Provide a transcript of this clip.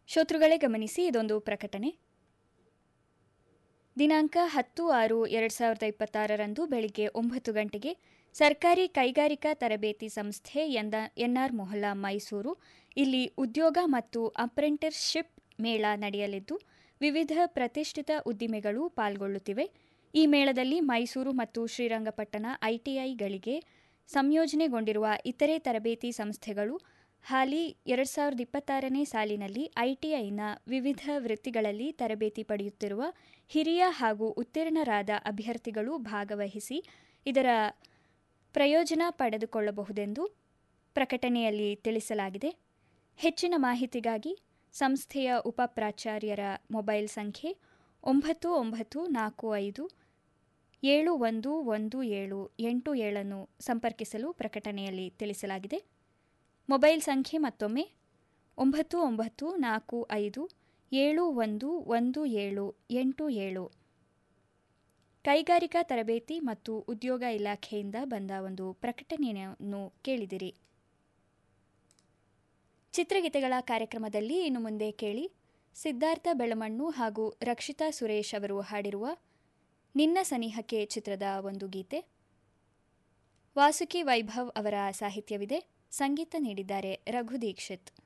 ಶ್ರೋತೃಗಳೇ ಗಮನಿಸಿ ಇದೊಂದು ಪ್ರಕಟಣೆ ದಿನಾಂಕ ಹತ್ತು ಆರು ಎರಡು ಸಾವಿರದ ಇಪ್ಪತ್ತಾರರಂದು ಬೆಳಿಗ್ಗೆ ಒಂಬತ್ತು ಗಂಟೆಗೆ ಸರ್ಕಾರಿ ಕೈಗಾರಿಕಾ ತರಬೇತಿ ಸಂಸ್ಥೆ ಎಂದ ಎನ್ಆರ್ ಮೊಹಲ್ಲಾ ಮೈಸೂರು ಇಲ್ಲಿ ಉದ್ಯೋಗ ಮತ್ತು ಅಪ್ರೆಂಟಿಸ್ಶಿಪ್ ಮೇಳ ನಡೆಯಲಿದ್ದು ವಿವಿಧ ಪ್ರತಿಷ್ಠಿತ ಉದ್ದಿಮೆಗಳು ಪಾಲ್ಗೊಳ್ಳುತ್ತಿವೆ ಈ ಮೇಳದಲ್ಲಿ ಮೈಸೂರು ಮತ್ತು ಶ್ರೀರಂಗಪಟ್ಟಣ ಐಟಿಐಗಳಿಗೆ ಸಂಯೋಜನೆಗೊಂಡಿರುವ ಇತರೆ ತರಬೇತಿ ಸಂಸ್ಥೆಗಳು ಹಾಲಿ ಎರಡು ಸಾವಿರದ ಇಪ್ಪತ್ತಾರನೇ ಸಾಲಿನಲ್ಲಿ ಐಟಿಐನ ವಿವಿಧ ವೃತ್ತಿಗಳಲ್ಲಿ ತರಬೇತಿ ಪಡೆಯುತ್ತಿರುವ ಹಿರಿಯ ಹಾಗೂ ಉತ್ತೀರ್ಣರಾದ ಅಭ್ಯರ್ಥಿಗಳು ಭಾಗವಹಿಸಿ ಇದರ ಪ್ರಯೋಜನ ಪಡೆದುಕೊಳ್ಳಬಹುದೆಂದು ಪ್ರಕಟಣೆಯಲ್ಲಿ ತಿಳಿಸಲಾಗಿದೆ ಹೆಚ್ಚಿನ ಮಾಹಿತಿಗಾಗಿ ಸಂಸ್ಥೆಯ ಉಪ ಪ್ರಾಚಾರ್ಯರ ಮೊಬೈಲ್ ಸಂಖ್ಯೆ ಒಂಬತ್ತು ಒಂಬತ್ತು ನಾಲ್ಕು ಐದು ಏಳು ಒಂದು ಒಂದು ಏಳು ಎಂಟು ಏಳನ್ನು ಸಂಪರ್ಕಿಸಲು ಪ್ರಕಟಣೆಯಲ್ಲಿ ತಿಳಿಸಲಾಗಿದೆ ಮೊಬೈಲ್ ಸಂಖ್ಯೆ ಮತ್ತೊಮ್ಮೆ ಒಂಬತ್ತು ಒಂಬತ್ತು ನಾಲ್ಕು ಐದು ಏಳು ಒಂದು ಒಂದು ಏಳು ಎಂಟು ಏಳು ಕೈಗಾರಿಕಾ ತರಬೇತಿ ಮತ್ತು ಉದ್ಯೋಗ ಇಲಾಖೆಯಿಂದ ಬಂದ ಒಂದು ಪ್ರಕಟಣೆಯನ್ನು ಕೇಳಿದಿರಿ ಚಿತ್ರಗೀತೆಗಳ ಕಾರ್ಯಕ್ರಮದಲ್ಲಿ ಇನ್ನು ಮುಂದೆ ಕೇಳಿ ಸಿದ್ಧಾರ್ಥ ಬೆಳಮಣ್ಣು ಹಾಗೂ ರಕ್ಷಿತಾ ಸುರೇಶ್ ಅವರು ಹಾಡಿರುವ ನಿನ್ನ ಸನಿಹಕ್ಕೆ ಚಿತ್ರದ ಒಂದು ಗೀತೆ ವಾಸುಕಿ ವೈಭವ್ ಅವರ ಸಾಹಿತ್ಯವಿದೆ ಸಂಗೀತ ನೀಡಿದ್ದಾರೆ ರಘು ದೀಕ್ಷಿತ್